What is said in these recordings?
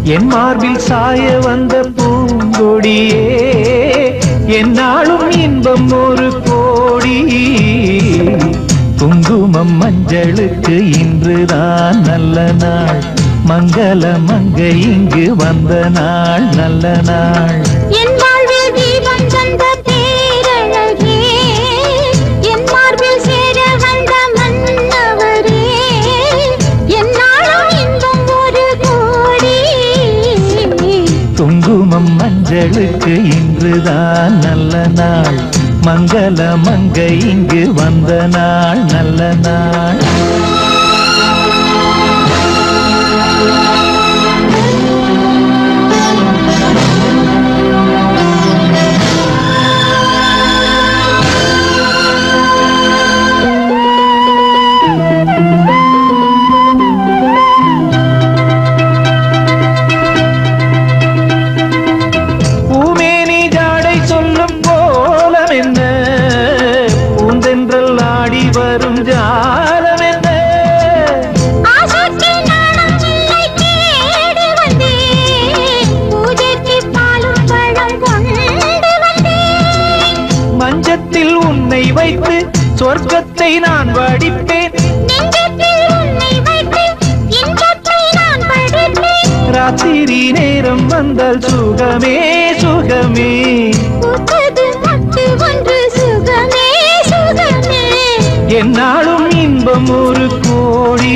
என் மார்பில் சாய வந்த பூங்கொடியே என்னாலும் இன்பம் ஒரு கோடி குங்குமம் மஞ்சளுக்கு இன்றுதான் நல்ல நாள் மங்கள மங்கை இங்கு வந்த நாள் நல்ல நாள் என் வாழ்வில் தீபம் தந்த பேரழகே என் மார்பில் சேர வந்த மன்னவரே என்னாலும் இன்பம் ஒரு கோடி குங்குமம் மஞ்சளுக்கு இன்றுதான் நல்ல நாள் மங்கள மங்கை இங்கு வந்த நாள் நல்ல நாள் பூமேனி ஜாடை சொல்லும் கோலம் என்ன பூந்தென்றல் ஆடி வரும் ஜாலம் என்ன ஆசைக்கு நாணம் இல்லை தேடி வந்தேன் பூஜைக்கு பாலும் பழம் கொண்டு வந்தேன் மஞ்சத்தில் உன்னை வைத்து சொர்க்கத்தை நான் வடிப்பேன் நெஞ்சத்தில் உன்னை வைத்து இன்பத்தை நான் படிப்பேன் ராத்திரி நேரம் வந்தால் சுகமே சுகமே பூத்தது மட்டு ஒன்று சுகமே சுகமே என்னாலும் இன்பம் ஒரு கோடி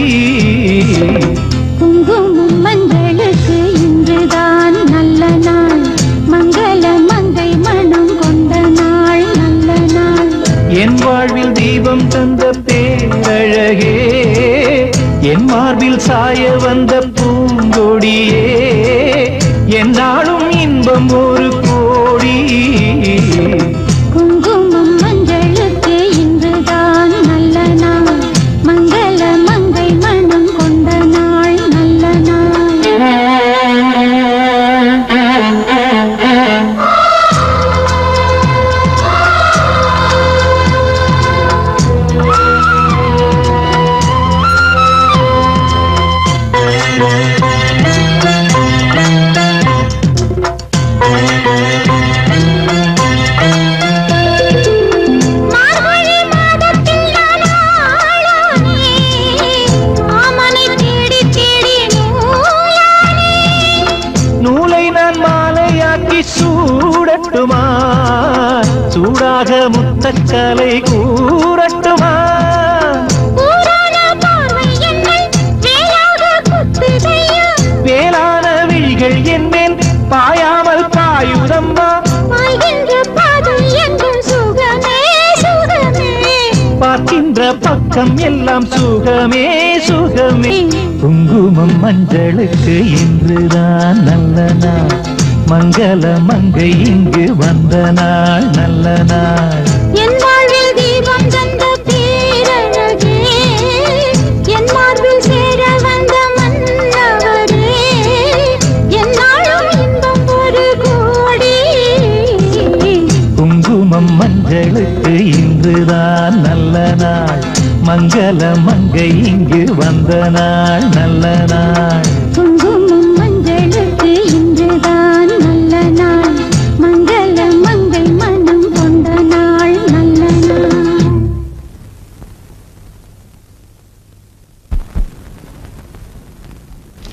குங்குமம் மஞ்சளுக்கு இன்றுதான் நல்ல நாள் மங்கள மங்கை மனம் கொண்ட நாள் நல்ல நாள் என் வாழ்வில் தீபம் தந்த பேரழகே என் மார்பில் சாய வந்த பூங்கொடியே என்னாலும் இன்பம் ஒரு கோடி குங்குமம் மஞ்சளுக்கு இன்றுதான் நல்ல நாள் மங்கள மங்கை மனம் கொண்ட நாள் நல்ல நாள் மார்கழி மாதத்தில் நான் ஆளானே மாமனை தேடி தேடி நூலானே நூலை நான் மாலையாக்கி சூடட்டுமா சூடாக முத்தக்கலை கூறட்டுமா ஊரான பார்வை என்னை வேலாக குத்துதையா வேளான விழிகள் என்மேல் பாயாமல் பாயுதம்மா பாய்கின்ற பாதை எங்கும் சுகமே சுகமே பார்க்கின்ற பக்கம் எல்லாம் சுகமே சுகமே குங்குமம் மஞ்சளுக்கு இன்றுதான் நல்ல நாள் மங்கள மங்கை இங்கு வந்த நாள் நல்ல நாள் என் வாழ்வில் தீபம் தந்த பேரழகே என் மார்பில் சேர வந்த மன்னவரே என்னாலும் இன்பம் ஒரு கோடி குங்குமம் மஞ்சளுக்கு இன்றுதான் நல்ல நாள் மங்கள மங்கை இங்கு வந்த நாள் நல்ல நாள்